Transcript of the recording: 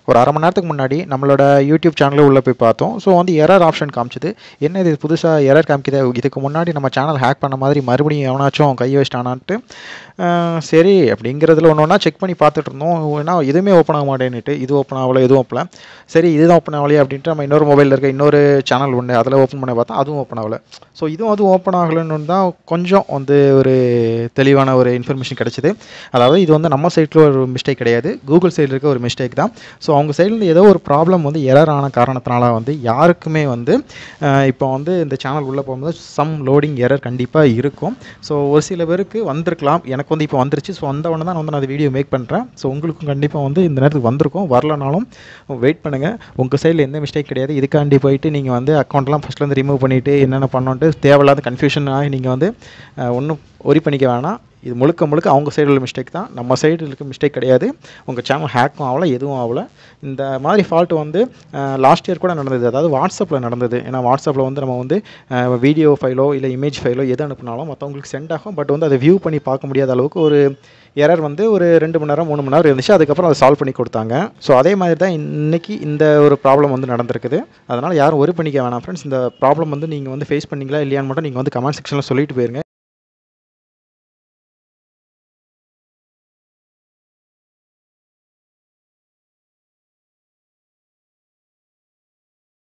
ஒரு அரை மணி நேரத்துக்கு முன்னாடி நம்மளோட யூடியூப் சேனலில் உள்ளே போய் பார்த்தோம் ஸோ வந்து எரர் ஆப்ஷன் காமிச்சது என்ன இது புதுசாக எரர் காமிக்குது இதுக்கு முன்னாடி நம்ம சேனல் ஹேக் பண்ண மாதிரி மறுபடியும் எவனாச்சும் கை வச்சிட்டானான்ட்டு ஆஹ் சரி அப்படிங்கிறதுல ஒன்று ஒன்றா செக் பண்ணி பார்த்துட்டு இருந்தோம் ஏன்னா எதுவுமே ஓப்பன் ஆக மாட்டேன்னுட்டு இது ஓப்பன் ஆகல எதுவும் ஓப்பன் சரி இதுதான் ஓப்பன் ஆகலையே அப்படின்ட்டு நம்ம இன்னொரு மொபைலில் இருக்க இன்னொரு சேனல் ஒன்று அதில் ஓப்பன் பண்ணி பார்த்தா அதுவும் ஓப்பன் ஆகலை ஸோ இதுவும் அதுவும் ஓப்பன் ஆகலைன்னு தான் கொஞ்சம் வந்து ஒரு தெளிவான ஒரு இன்ஃபர்மேஷன் கிடச்சிது அதாவது இது வந்து நம்ம சைடில் ஒரு மிஸ்டேக் கிடையாது கூகுள் சைடில் இருக்க ஒரு மிஸ்டேக் தான் ஸோ அவங்க சைட்லேருந்து ஏதோ ஒரு ப்ராப்ளம் வந்து எரர் ஆன காரணத்தினால வந்து யாருக்குமே வந்து அஹ், இப்போ வந்து இந்த சேனல் உள்ளே போகும்போது சம் லோடிங் எரர் கண்டிப்பாக இருக்கும் ஸோ ஒரு சில பேருக்கு வந்திருக்கலாம் எனக்கு வந்து இப்போ வந்துருச்சு ஸோ வந்தவொடனே தான் வந்து நான் அந்த வீடியோ மேக் பண்ணுறேன் ஸோ உங்களுக்கும் கண்டிப்பாக வந்து இந்த நேரத்துக்கு வந்திருக்கும் வரலனாலும் வெயிட் பண்ணுங்கள் உங்கள் சைடில் எந்த மிஸ்டேக் கிடையாது இதுக்காண்டி போயிட்டு நீங்கள் வந்து அக்கௌண்ட்லாம் ஃபஸ்ட்லேருந்து ரிமூவ் பண்ணிவிட்டு என்னென்ன பண்ணோன்ட்டு தேவையில்லாத கன்ஃபியூஷன் ஆகி நீங்கள் வந்து ஒன்றும் ஒரி பண்ணிக்க வேணாம் இது முழுக்க முழுக்க அவங்க சைடில் உள்ள மிஸ்டேக் தான் நம்ம சைடில் இருக்க மிஸ்டேக் கிடையாது உங்கள் சேனல் ஹேக்கும் ஆகல எதுவும் ஆகல இந்த மாதிரி ஃபால்ட் வந்து லாஸ்ட் இயர் கூட நடந்தது அதாவது வாட்ஸ்அப்பில் நடந்தது ஏன்னா வாட்ஸ்அப்பில் வந்து நம்ம வந்து வீடியோ ஃபைலோ இல்லை இமேஜ் ஃபைலோ எது அனுப்புனாலும் மற்றவங்களுக்கு சென்ட் ஆகும் பட் வந்து அதை வியூ பண்ணி பார்க்க முடியாத அளவுக்கு ஒரு எரர் வந்து ஒரு ரெண்டு மணி நேரம் மூணு மணி நேரம் இருந்துச்சு அதுக்கப்புறம் அதை சால்வ் பண்ணி கொடுத்தாங்க ஸோ அதே மாதிரி தான் இன்னைக்கு இந்த ஒரு ப்ராப்ளம் வந்து நடந்திருக்குது அதனால் யாரும் ஒரி பண்ணிக்க வேணாம் ஃப்ரெண்ட்ஸ் இந்த ப்ராப்ளம் வந்து நீங்கள் வந்து ஃபேஸ் பண்ணீங்களா இல்லையான்னு மட்டும் நீங்கள் வந்து கமெண்ட் செக்ஷனில் சொல்லிட்டு போயிருங்க